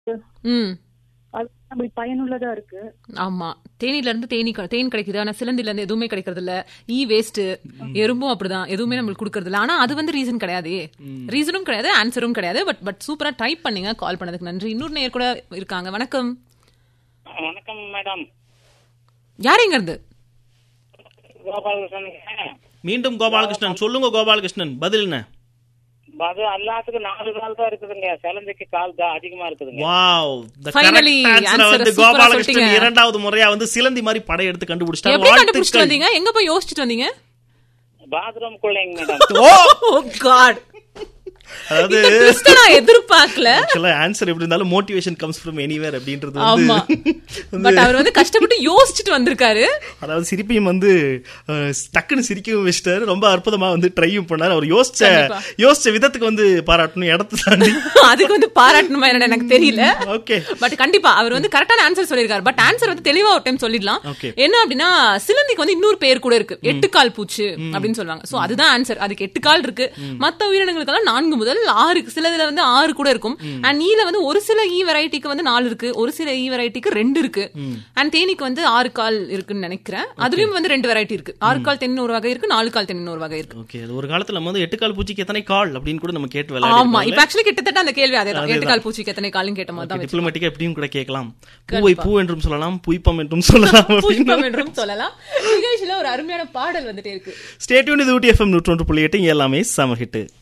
ம் அது நம்மளுக்கு பயனுள்ளதா இருக்கு ஆமா தேனில இருந்து தேனி க- தேன் கிடைக்குது ஆனா சிலந்தில இருந்து எதுவுமே கிடைக்கிறது இல்ல ஈ வேஸ்ட் எறும்பும் அப்படிதான் எதுவுமே நம்மளுக்கு கொடுக்கறது இல்ல ஆனா அது வந்து ரீசன் கிடையாது ரீசனும் கிடையாது ஆன்சரும் கிடையாது பட் பட் சூப்பரா டைப் பண்ணுங்க கால் பண்ணதுக்கு நன்றி இன்னொரு நேர் கூட இருக்காங்க வணக்கம் வணக்கம் மேடம் யார் எங்க இருந்து கோபாலகிருஷ்ணன் மீண்டும் கோபாலகிருஷ்ணன் சொல்லுங்க கோபாலகிருஷ்ணன் பதில் என்ன அது எல்லாத்துக்கும் நாலு கால் தான் இருக்குதுங்க சிலந்தைக்கு கால் தான் அதிகமா இருக்குதுங்க wow the Finally, correct answer answer வந்து super ஆ கோபாலகிருஷ்ணன் சொல்லிட்டீங்க. இரண்டாவது முறையா வந்து சிலந்தி மாதிரி படையெடுத்து கண்டுபிடிச்சிட்டாங்க எப்படி கண்டுபிடிச்சிட்டு வாழ்த்துக்கள். வந்தீங்க எங்க போய் யோசிச்சுட்டு வந்தீங்க பாத்ரூம் குள்ளைங்க மேடம் ஓ ஓ காட் அதாவது இந்த twist அ நான் எதிர்பார்க்கல ஆக்சுவலா ஆன்சர் எப்படி இருந்தாலும் மோட்டிவேஷன் கம்ஸ் ஃப்ரம் எனிவேர் அப்படின்றது ஆமா வந்து பட் அவர் வந்து கஷ்டப்பட்டு யோசிச்சுட்டு வந்திருக்காரு அதாவது சிரிப்பையும் வந்து அஹ், டக்குன்னு சிரிக்கவும் வச்சிட்டாரு ரொம்ப அற்புதமா வந்து ட்ரையும் பண்ணாரு அவர் யோசிச்ச கண்டிப்பா. யோசிச்ச விதத்துக்கு வந்து பாராட்டணும் இடத்த தாண்டி அதுக்கு வந்து பாராட்டணுமா என்னன்னு எனக்கு தெரியல ஓகே பட் கண்டிப்பா அவர் வந்து கரெக்டான ஆன்சர் சொல்லிருக்காரு பட் ஆன்சர் வந்து தெளிவா ஒரு டைம் சொல்லிடலாம் Okay. என்ன அப்படின்னா சிலந்திக்கு வந்து இன்னொரு பேர் கூட இருக்கு எட்டு கால் பூச்சு அப்படின்னு சொல்லுவாங்க சோ அதுதான் ஆன்சர் அதுக்கு எட்டு கால் இருக்கு மத்த உயிரினங்களுக்கெல்லாம் நான்கு முதல் ஆறு சிலதுல வந்து ஆறு கூட இருக்கும் அண்ட் நீல வந்து ஒரு சில ஈ வெரைட்டிக்கு வந்து நாலு இருக்கு ஒரு சில ஈ வெரைட்டிக்கு ரெண்டு இருக்கு அண்ட் தேனிக்கு வந்து ஆறு கால் இருக்குன்னு நினைக்கிறேன் அதுலயும் வந்து ரெண்டு வெரைட்டி இருக்கு ஆறு கால் தென்னின் ஒரு வகை இருக்கு நாலு கால் தென்னின் ஒரு வகை இருக்கு ஓகே அது ஒரு காலத்துல நம்ம வந்து எட்டு கால் பூச்சிக்கு எத்தனை கால் அப்படின்னு கூட நம்ம கேட்டு ஆமா விளையாடி இப்ப ஆக்சுவலி கிட்டத்தட்ட அந்த கேள்வி அதே அதேதான். எட்டு கால் பூச்சிக்கு எத்தனை காலும் கேட்ட மாதிரி தான் டிப்ளமேட்டிக்கா எப்படியும் கூட கேட்கலாம் பூவை பூ என்றும் சொல்லலாம் புய்ப்பம் என்றும் சொல்லலாம் புஷ்பம் என்றும் சொல்லலாம் நிகழ்ச்சியில ஒரு அருமையான பாடல் வந்துட்டே இருக்கு ஸ்டேட்யூன் இது ஊட்டி எஃப்எம் நூற்றொன்று புள்ளி எட்டு இங்க எல்லாமே சம ஹிட்டு